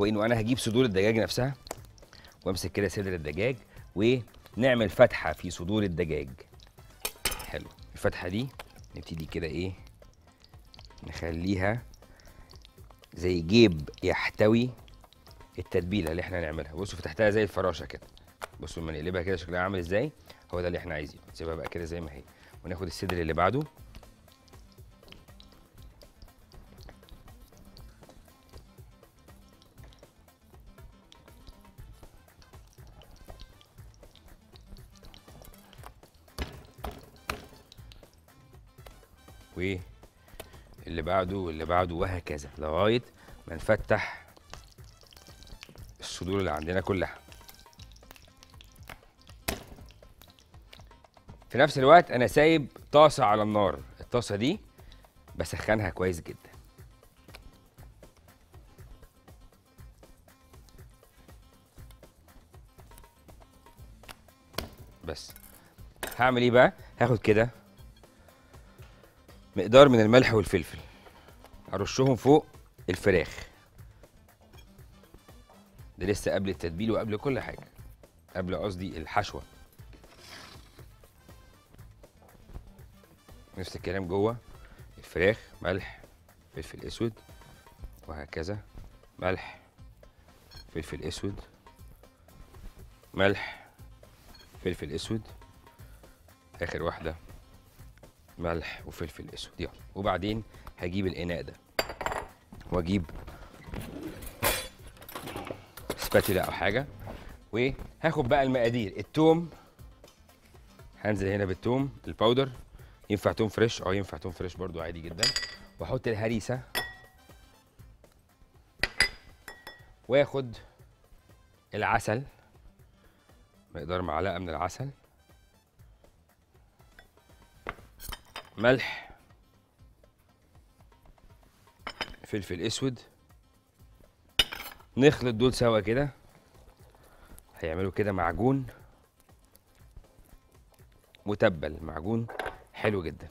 هو انه انا هجيب صدور الدجاج نفسها وامسك كده صدر الدجاج ونعمل فتحه في صدور الدجاج حلو الفتحه دي نبتدي كده ايه نخليها زي جيب يحتوي التتبيله اللي احنا هنعملها بصوا فتحتها زي الفراشه كده بصوا لما نقلبها كده شكلها عامل ازاي هو ده اللي احنا عايزينه نسيبها بقى كده زي ما هي وناخد الصدر اللي بعده واللي بعده واللي بعده وهكذا لغايه ما نفتح الصدور اللي عندنا كلها في نفس الوقت انا سايب طاسه على النار الطاسه دي بسخنها كويس جدا بس هعمل ايه بقى هاخد كده مقدار من الملح والفلفل ارشهم فوق الفراخ ده لسه قبل التتبيل وقبل كل حاجه قبل قصدي الحشوه نفس الكلام جوه الفراخ ملح فلفل اسود وهكذا ملح فلفل اسود ملح فلفل اسود اخر واحده ملح وفلفل اسود يلا وبعدين هجيب الاناء ده واجيب سباتولا او حاجه وهاخد بقى المقادير التوم هنزل هنا بالتوم الباودر ينفع توم فريش اه ينفع توم فريش برضو عادي جدا واحط الهريسه واخد العسل مقدار معلقه من العسل ملح فلفل اسود نخلط دول سوا كده هيعملوا كده معجون متبل معجون حلو جدا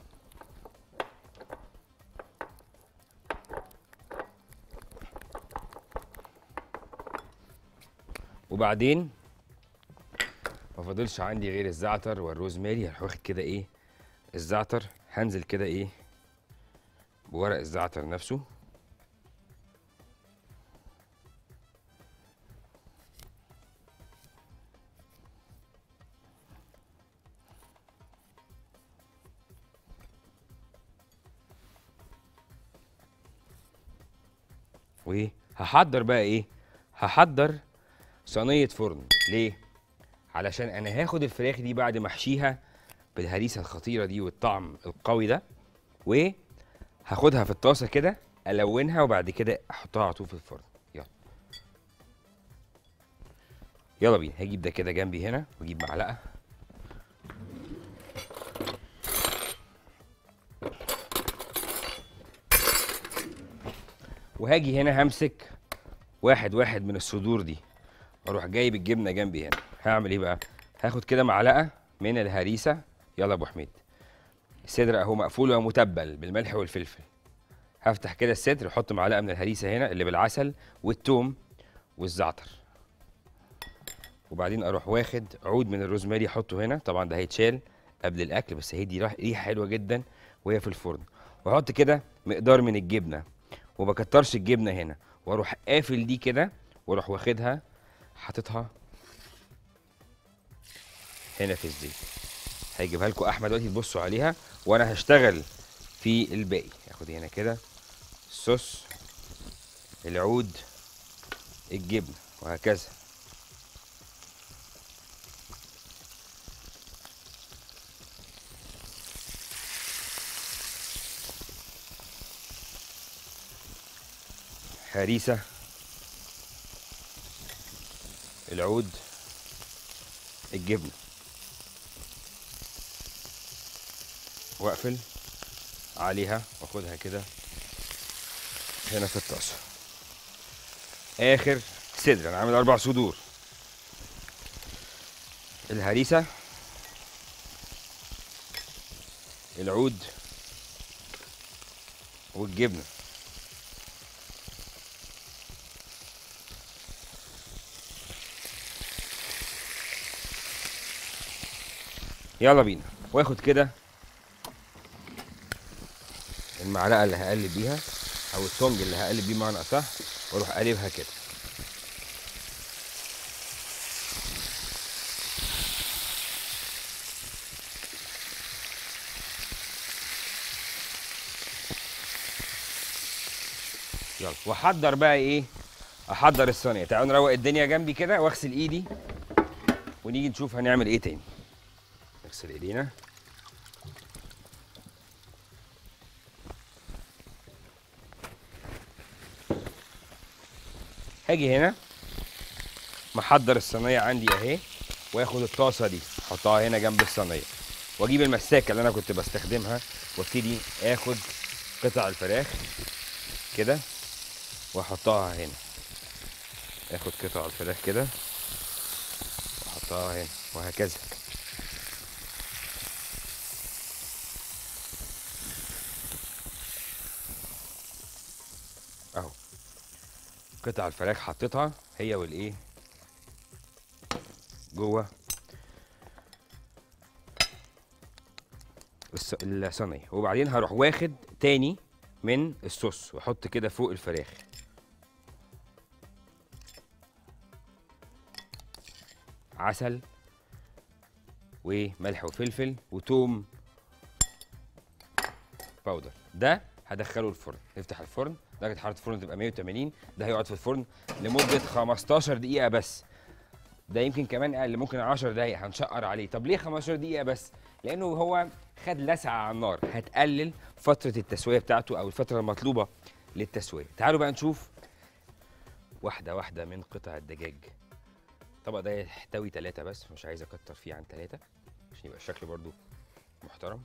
وبعدين ما فاضلش عندي غير الزعتر والروزماري هروح واخد كده ايه الزعتر هنزل كده ايه بورق الزعتر نفسه وهحضر بقى ايه هحضر صينيه فرن ليه علشان انا هاخد الفراخ دي بعد ما احشيها بالهريسه الخطيره دي والطعم القوي ده وهاخدها في الطاسه كده الونها وبعد كده احطها على طول في الفرن يلا يلا بينا هجيب ده كده جنبي هنا واجيب معلقه وهاجي هنا همسك واحد واحد من الصدور دي اروح جايب الجبنه جنبي هنا هعمل ايه بقى هاخد كده معلقه من الهريسه يلا يا ابو حميد الصدر اهو مقفول ومتبل بالملح والفلفل هفتح كده الصدر احط معلقه من الهريسه هنا اللي بالعسل والثوم والزعتر وبعدين اروح واخد عود من الروزماري احطه هنا طبعا ده هيتشال قبل الاكل بس هيدي ريح- ريحه حلوه جدا وهي في الفرن واحط كده مقدار من الجبنه وما كترش الجبنه هنا واروح قافل دي كده واروح واخدها حاططها هنا في الزيت هيجيبها لكم احمد دلوقتي تبصوا عليها وانا هشتغل في الباقي هاخد هنا كده الصوص العود الجبنه وهكذا هريسه العود الجبنه واقفل عليها واخدها كده هنا في الطاسه اخر صدر انا عامل اربع صدور الهريسه العود والجبنه يلا بينا واخد كده المعلقه اللي هقلب بيها او التونج اللي هقلب بيه معنى اصح واروح قلبها كده يلا واحضر بقى ايه احضر الصينيه تعالوا نروق الدنيا جنبي كده واغسل ايدي ونيجي نشوف هنعمل ايه تاني نغسل ايدينا هاجي هنا محضر الصينيه عندي اهي واخد الطاسه دي احطها هنا جنب الصينيه واجيب المساكه اللي انا كنت بستخدمها وابتدي اخد قطع الفراخ كده واحطها هنا اخد قطع الفراخ كده واحطها هنا وهكذا اهو قطع الفراخ حطيتها هي والايه جوه الص- الصينيه وبعدين هروح واخد تاني من الصوص واحط كده فوق الفراخ عسل وملح وفلفل وتوم باودر ده هدخله الفرن نفتح الفرن درجه حراره الفرن تبقى 180 ده هيقعد في الفرن لمده 15 دقيقه بس ده يمكن كمان اقل ممكن 10 دقايق هنشقر عليه طب ليه 15 دقيقه بس لانه هو خد لسعه على النار هتقلل فتره التسويه بتاعته او الفتره المطلوبه للتسويه تعالوا بقى نشوف واحده واحده من قطع الدجاج الطبق ده يحتوي ثلاثة بس مش عايز اكتر فيه عن ثلاثة عشان يبقى الشكل برضو محترم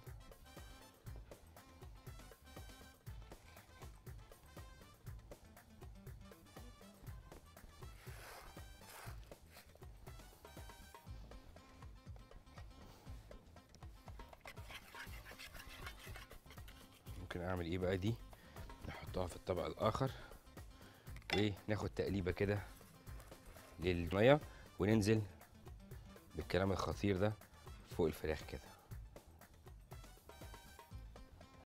ممكن اعمل ايه بقى دي نحطها في الطبق الاخر وناخد تقليبه كده للميه وننزل بالكلام الخطير ده فوق الفراخ كده